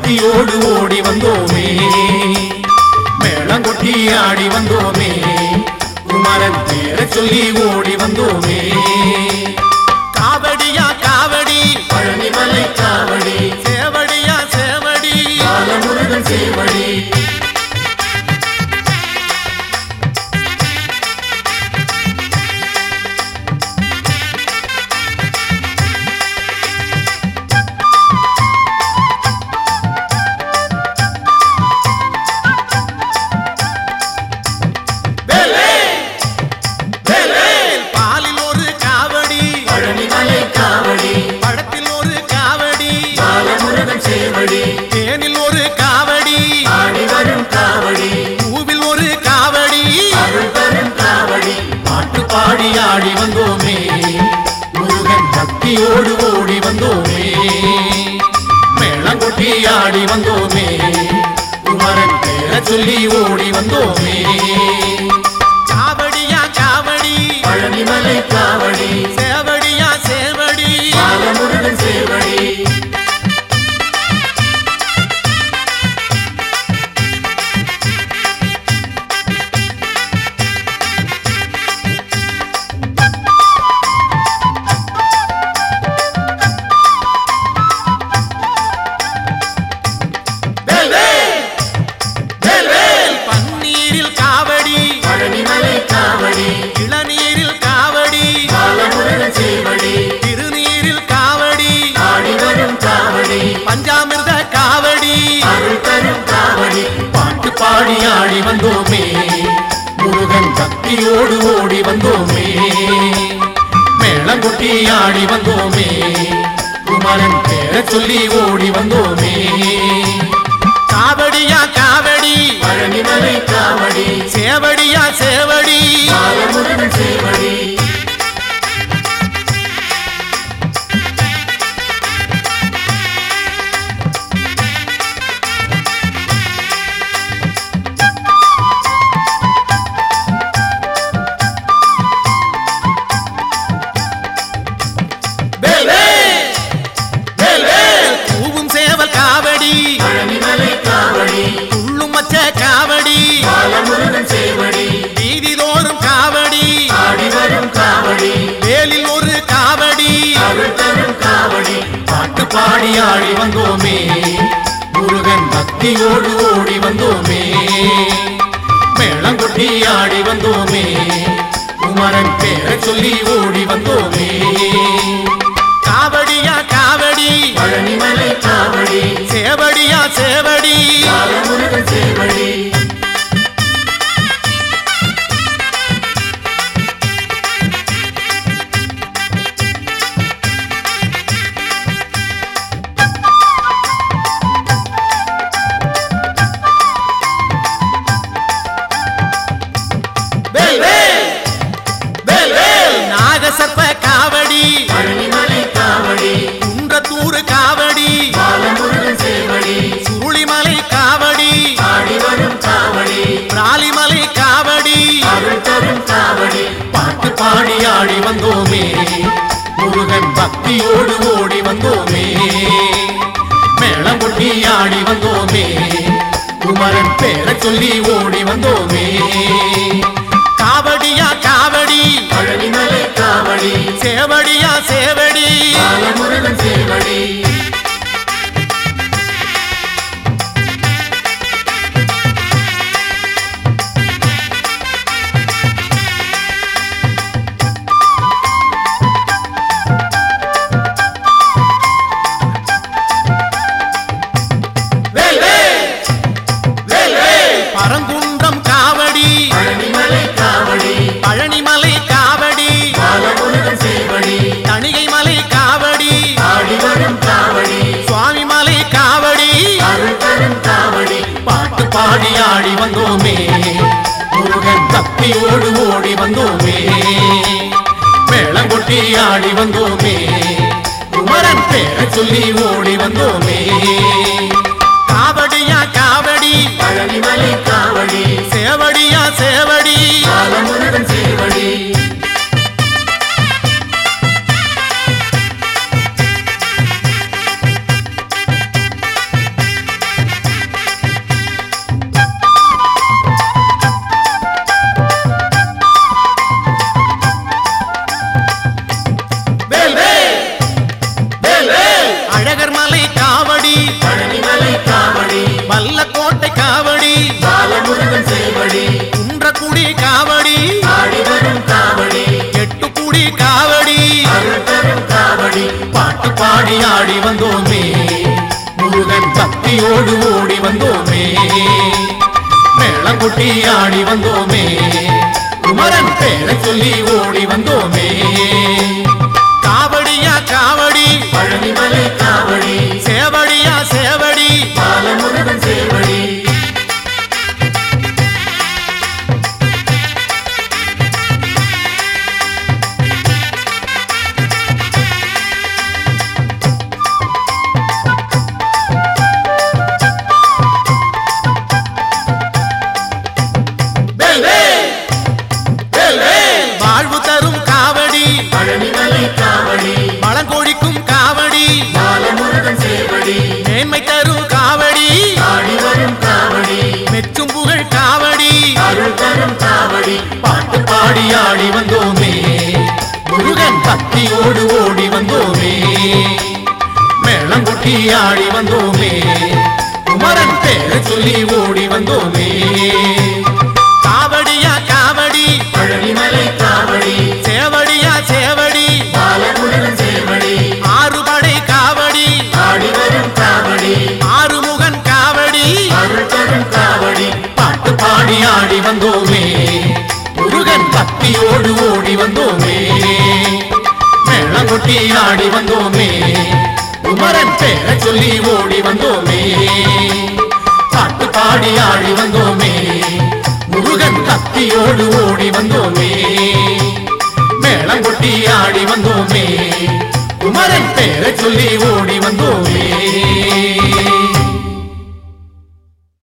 பக்தியோடு ஓடி வந்தோமே மேளங்கொட்டி ஆடி வந்தோமே குமரன் பேரை சொல்லி ஓடி வந்தோமே காவடியா காவடி பழனிமலை காவடி சேவடியா சேவடி பாலமுருகன் சேவடி பாலில் ஒரு காவடி பழனிமலை காவடி பழத்தில் ஒரு காவடி பாலமுருகன் சேவடி தேனில் ஒரு காவடி ஆடி வரும் காவடி பூவில் ஒரு காவடி அருள் தரும் காவடி பாட்டு பாடி ஆடி வந்தோமே முருகன் பக்தியோடு ஓடி வந்தோமே மேளங்கொட்டி ஆடி வந்தோமே குமரன் பேரை சொல்லி ஓடி வந்தோமே காவடியா காவடி பழனிமலை காவடி சேவடியா சேவடி பாலமுருகன் சேவடி பன்னீரில் காவடி பழனிமலை காவடி இளநீரில் காவடி பாலமுருகன் சேவடி திருநீரில் காவடி ஆடி வரும் காவடி பஞ்சாமிர்த காவடி அருள் தரும் காவடி பாட்டு பாடி ஆடி வந்தோமே முருகன் பக்தியோடு ஓடி வந்தோமே மேளங்கொட்டி ஆடி வந்தோமே குமரன் பேரை சொல்லி ஓடி வந்தோமே காவடியா காவடி பழனிமலை காவடி சேவடியா சேவடி பாலமுருகன் சேவடி பூவும் சேவல் காவடி பழனிமலை காவடி துள்ளும் மச்ச காவடி பாலமுருகன் சேவடி வீதிதோறும் காவடி ஆடி வரும் காவடி வேலில் ஒரு காவடி அருள் தரும் காவடி பாட்டு பாடி ஆடி வந்தோமே முருகன் பக்தியோடு ஓடி வந்தோமே மேளங்கொட்டி ஆடி வந்தோமே குமரன் பேரை சொல்லி ஓடி வந்தோமே காவடியா காவடி பழனிமலை காவடி சேவடியா சேவடி பாலமுருகன் சேவடி நாகசர்ப்ப காவடி பழனிமலை காவடி குன்றத்தூர் காவடி பாலமுருகன் சேவடி சுருளிமலை காவடி ஆடி வரும் காவடி பிராலிமலை காவடி அருள் தரும் காவடி பாட்டு பாடி ஆடி வந்தோமே முருகன் பக்தியோடு ஓடி வந்தோமே மேளம் கொட்டி ஆடி வந்தோமே குமரன் பேரை சொல்லி ஓடி வந்தோமே காவடியா காவடி பழனிமலை காவடி சேவடியா சேவடி பாலமுருகன் சேவடி பரங்குன்றம் காவடி பழனிமலை காவடி பழனிமலை காவடி பாலமுருகன் சேவடி தணிகை மலை காவடி ஆடி வரும் காவடி சுவாமி மலை காவடி அருள் தரும் காவடி பாட்டு பாடி ஆடி வந்தோமே முருகன் பக்தியோடு ஓடி வந்தோமே மேளம் கொட்டி ஆடி வந்தோமே குமரன் பேரை சொல்லி ஓடி வந்தோமே காவடியா காவடி பழனிமலை காவடி சேவடியா சேவடி பாலமுருகன் சேவடி ஆடி வந்தோமே முருகன் பக்தியோடு ஓடி வந்தோமே மேளம் கொட்டி ஆடி வந்தோமே குமரன் பேரை சொல்லி ஓடி வந்தோமே காவடியா காவடி பழனிமலை காவடி சேவடியா சேவடி பாலமுருகன் சேவடி வேல் வேல் வேல் வேல் வாழ்வு தரும் காவடி பழனிமலை காவடி பழங்கொழிக்கும் காவடி பாலமுருகன் சேவடி மேன்மை தரும் காவடி ஆடி வரும் காவடி மெச்சும் புகழ் காவடி அருள் தரும் காவடி பாட்டு பாடி ஆடி வந்தோமே முருகன் பக்தியோடு ஓடி வந்தோமே மேளம் கொட்டி ஆடி வந்தோமே குமரன் பேரை சொல்லி ஓடி வந்தோமே காவடியா காவடி பழனிமலை காவடி சேவடியா சேவடி பாலமுருகன் சேவடி ஆறுபடை காவடி ஆடி வரும் காவடி ஆறுமுகன் காவடி அருள் தரும் காவடி பாட்டு பாடி ஆடி வந்தோமே முருகன் பக்தியோடு ஓடி வந்தோமே மேளம் கொட்டி ஆடி வந்தோமே குமரன் பேரை சொல்லி ஓடி வந்தோமே பாட்டு பாடி ஆடி வந்தோமே முருகன் பக்தியோடு ஓடி வந்தோமே மேளம் கொட்டி ஆடி வந்தோமே குமரன் பேரை சொல்லி ஓடி வந்தோமே